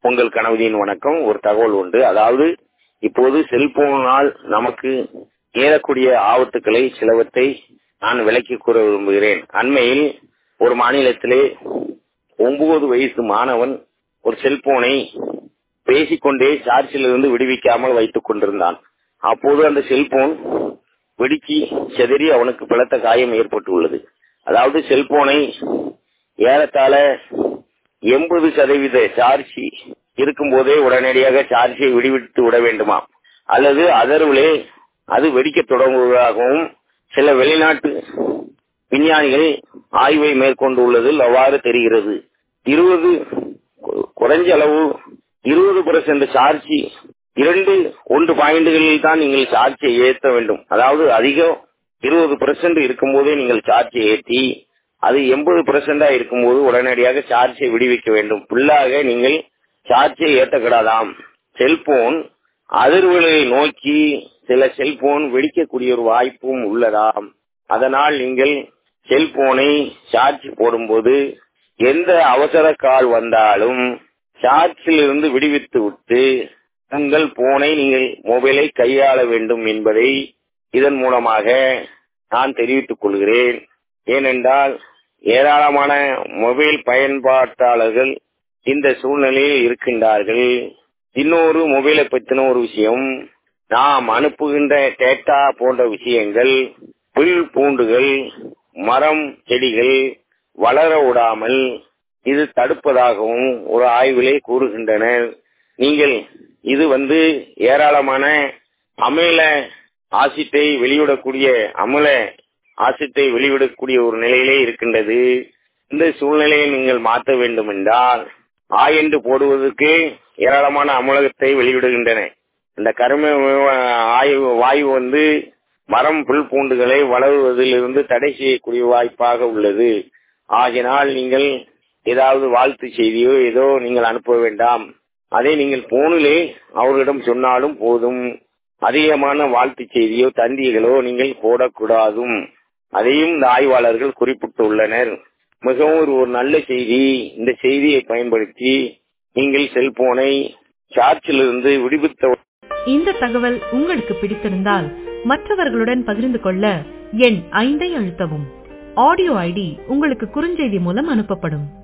உங்கள் கணவரின் வணக்கம் ஒரு தகவல் உண்டு அதாவது இப்போது செல்போனால் நமக்கு ஏறக்கூடிய ஆபத்துக்களை சிலவற்றை நான் விளக்கி கூற விரும்புகிறேன் அண்மையில் ஒரு மாநிலத்திலே ஒன்பது வயசு மாணவன் ஒரு செல்போனை பேசிக்கொண்டே சார்ஜில் இருந்து விடுவிக்காமல் வைத்துக் கொண்டிருந்தான் அப்போது அந்த செல்போன் வெடிக்கி செதறி அவனுக்கு பலத்த காயம் ஏற்பட்டுள்ளது அதாவது செல்போனை ஏறத்தாழ எண்பது சதவீத சார்ஜ் இருக்கும் போதே உடனடியாக சார்ஜை விடுவித்து விட வேண்டுமா அல்லது அதர்விலே அது வெடிக்க தொடங்குவதாகவும் சில வெளிநாட்டு விஞ்ஞானிகள் ஆய்வை மேற்கொண்டுள்ளதில் அவ்வாறு தெரிகிறது இருபது குறைஞ்ச அளவு இருபது பர்சன்ட் சார்ஜ் இரண்டு ஒன்று பாயிண்டுகளில் தான் நீங்கள் சார்ஜை ஏற்ற வேண்டும் அதாவது அதிகம் இருபது பெர்சென்ட் இருக்கும் போதே நீங்கள் சார்ஜை ஏற்றி அது எண்பது பெர்சென்டா இருக்கும் போது உடனடியாக சார்ஜை விடுவிக்க வேண்டும் ஃபுல்லாக நீங்கள் சார்ஜை ஏற்றக்கூடாதாம் செல்போன் அதிர்வுகளை நோக்கி சில செல்போன் வெடிக்கக்கூடிய ஒரு வாய்ப்பும் உள்ளதாம் அதனால் நீங்கள் செல்போனை சார்ஜ் போடும்போது எந்த அவசர கால் வந்தாலும் சார்ஜில் இருந்து விடுவித்து விட்டு உங்கள் போனை நீங்கள் மொபைலை கையாள வேண்டும் என்பதை இதன் மூலமாக நான் தெரிவித்துக் கொள்கிறேன் ஏனென்றால் ஏராளமான மொபைல் பயன்பாட்டாளர்கள் இந்த சூழ்நிலையில் இருக்கின்றார்கள் இன்னொரு மொபைலை பற்றின ஒரு விஷயம் நாம் அனுப்புகின்ற டேட்டா போன்ற விஷயங்கள் புல் பூண்டுகள் மரம் செடிகள் வளர விடாமல் இது தடுப்பதாகவும் ஒரு ஆய்விலே கூறுகின்றனர் நீங்கள் இது வந்து ஏராளமான அமில ஆசிட்டை வெளியிடக்கூடிய அமில ஆசிட்டை வெளியிடக்கூடிய ஒரு நிலையிலே இருக்கின்றது இந்த சூழ்நிலையை நீங்கள் மாற்ற வேண்டும் என்றால் ஆயென்று போடுவதற்கு ஏராளமான அமிலகத்தை வெளியிடுகின்றன இந்த கரும ஆய்வு வாயு வந்து மரம் புல் பூண்டுகளை வளருவதிலிருந்து தடை செய்யக்கூடிய வாய்ப்பாக உள்ளது ஆகினால் நீங்கள் ஏதாவது வாழ்த்து செய்தியோ ஏதோ நீங்கள் அனுப்ப வேண்டாம் அதை நீங்கள் போனிலே அவர்களிடம் சொன்னாலும் போதும் அதிகமான வாழ்த்து செய்தியோ தந்திகளோ நீங்கள் போடக்கூடாதும் அதையும் இந்த ஆய்வாளர்கள் குறிப்பிட்டுள்ளனர் மிகவும் ஒரு நல்ல செய்தி இந்த செய்தியை பயன்படுத்தி நீங்கள் செல்போனை சார்ஜிலிருந்து விடுவித்த இந்த தகவல் உங்களுக்கு பிடித்திருந்தால் மற்றவர்களுடன் பகிர்ந்து கொள்ள எண் ஐந்தை அழுத்தவும் ஆடியோ ஐடி உங்களுக்கு குறுஞ்செய்தி மூலம் அனுப்பப்படும்